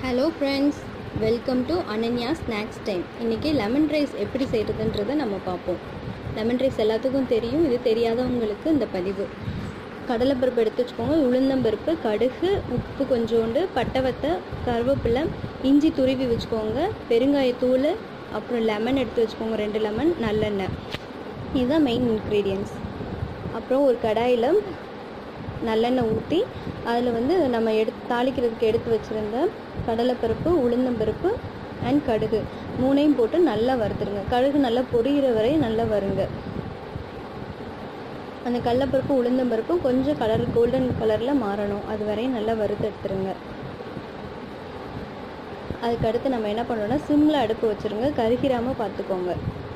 hello friends welcome to Ananya snacks time இன்றைக்கி lemon rice எப்படி செய்கிறதுன்றதை நம்ம பார்ப்போம் லெமன் ரைஸ் எல்லாத்துக்கும் தெரியும் இது தெரியாதவங்களுக்கு இந்த பதிவு கடலைப்பருப்பு எடுத்து வச்சுக்கோங்க உளுந்தம்பருப்பு கடுகு உப்பு கொஞ்சோண்டு பட்டை கருவேப்பிலை இஞ்சி துருவி வச்சுக்கோங்க பெருங்காயத்தூள் அப்புறம் லெமன் எடுத்து வச்சுக்கோங்க ரெண்டு லெமன் நல்லெண்ணெய் இதுதான் மெயின் இன்க்ரீடியன்ஸ் அப்புறம் ஒரு கடாயில் நல்லெண்ணெய் ஊற்றி அதில் வந்து நம்ம எடுத்து தாளிக்கிறதுக்கு எடுத்து வச்சுருந்த கடலைப்பருப்பு உளுந்தம்பருப்பு அண்ட் கடுகு மூணையும் போட்டு நல்லா வறுத்துருங்க கடுகு நல்லா பொரியிற வரை நல்லா வருங்க அந்த கடலைப்பருப்பு உளுந்தம்பருப்பு கொஞ்சம் கலர் கோல்டன் கலரில் மாறணும் அது வரையும் நல்லா வறுத்து எடுத்துருங்க அதுக்கு அடுத்து நம்ம என்ன பண்ணோம்னா சிம்மில் அடுப்பு வச்சுருங்க கருகிராமல் பார்த்துக்கோங்க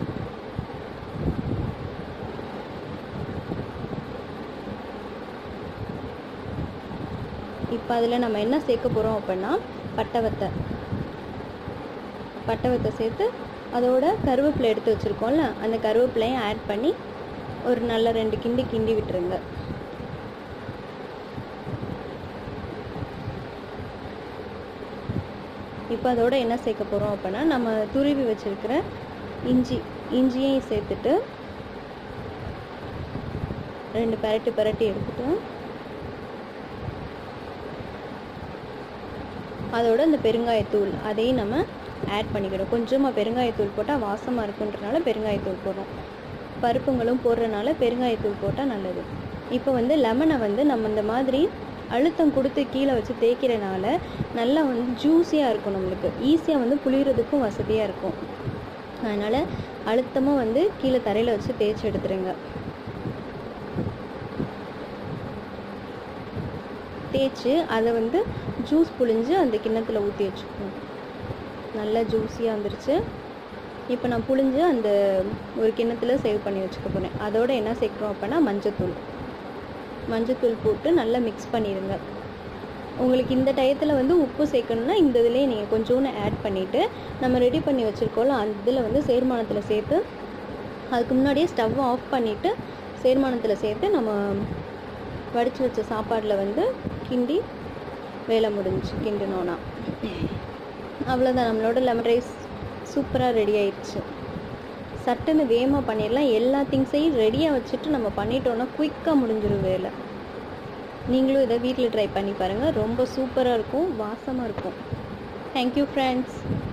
இப்போ அதில் நம்ம என்ன சேர்க்க போகிறோம் அப்படின்னா பட்டவத்தை பட்டவத்தை சேர்த்து அதோட கருவேப்பிலை எடுத்து வச்சுருக்கோம்ல அந்த கருவேப்பிலையும் ஆட் பண்ணி ஒரு நல்ல ரெண்டு கிண்டி கிண்டி விட்டுருங்க இப்போ அதோட என்ன சேர்க்க போகிறோம் அப்படின்னா நம்ம துருவி வச்சுருக்கிற இஞ்சி இஞ்சியையும் சேர்த்துட்டு ரெண்டு பரட்டு பரட்டி எடுத்துட்டு அதோட இந்த பெருங்காயத்தூள் அதையும் நம்ம ஆட் பண்ணிக்கணும் கொஞ்சமாக பெருங்காயத்தூள் போட்டால் வாசமாக இருக்குன்றனால பெருங்காயத்தூள் போடுறோம் பருப்புங்களும் போடுறனால பெருங்காயத்தூள் போட்டால் நல்லது இப்போ வந்து லெமனை வந்து நம்ம இந்த மாதிரி அழுத்தம் கொடுத்து கீழே வச்சு தேய்க்கிறனால நல்லா வந்து ஜூஸியாக இருக்கும் நம்மளுக்கு ஈஸியாக வந்து புளியறதுக்கும் வசதியாக இருக்கும் அதனால் அழுத்தமாக வந்து கீழே தரையில் வச்சு தேய்ச்சி எடுத்துருங்க தேய்ச்சி அதை வந்து ஜூஸ் புழிஞ்சு அந்த கிண்ணத்தில் ஊற்றி வச்சுக்கணும் நல்லா ஜூஸியாக வந்துருச்சு இப்போ நான் புழிஞ்சு அந்த ஒரு கிண்ணத்தில் சேவ் பண்ணி வச்சுக்க போகிறேன் அதோட என்ன சேர்க்குறோம் அப்படின்னா மஞ்சத்தூள் மஞ்சத்தூள் போட்டு நல்லா மிக்ஸ் பண்ணிடுங்க உங்களுக்கு இந்த டயத்தில் வந்து உப்பு சேர்க்கணுன்னா இந்த இதுலேயே நீங்கள் கொஞ்சோண்டு ஆட் பண்ணிவிட்டு நம்ம ரெடி பண்ணி வச்சுருக்கோம்ல அந்த இதில் வந்து சேர்மானத்தில் சேர்த்து அதுக்கு முன்னாடியே ஸ்டவ்வை ஆஃப் பண்ணிவிட்டு சேர்மானத்தில் சேர்த்து நம்ம வடித்து வச்ச சாப்பாடில் வந்து கிண்டி வேலை முடிஞ்சு கிண்டினோன்னா அவ்வளோதான் நம்மளோட லெமன் ரைஸ் சூப்பராக ரெடி ஆயிடுச்சு சட்டுன்னு வேகமாக பண்ணிடலாம் எல்லா திங்ஸையும் ரெடியாக வச்சுட்டு நம்ம பண்ணிட்டோன்னா குயிக்காக முடிஞ்சிடும் வேலை நீங்களும் இதை வீட்டில் ட்ரை பண்ணி பாருங்கள் ரொம்ப சூப்பராக இருக்கும் வாசமாக இருக்கும் தேங்க்யூ ஃப்ரெண்ட்ஸ்